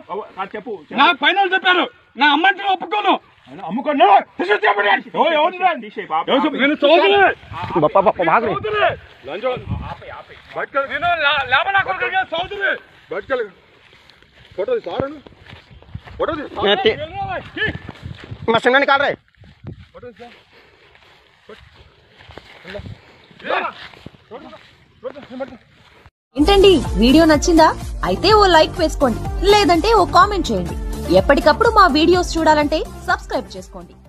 కాదు చెప్పు నా పైన వాళ్ళు చెప్పారు నా అమ్మంటే ఒప్పుకోను అమ్ముకున్నా నేను చదువుతున్నా బాబా బాబా బాగా నేను లా- లేబర్ నా కొడుకుగా చదువుతున్నా ఫోటో సార్ ఫోటో మా చిన్న కాడరే ఏంటండి వీడియో నచ్చిందా అయితే ఓ లైక్ వేసుకోండి లేదంటే ఓ కామెంట్ చేయండి ఎప్పటికప్పుడు మా వీడియోస్ చూడాలంటే సబ్స్క్రైబ్ చేసుకోండి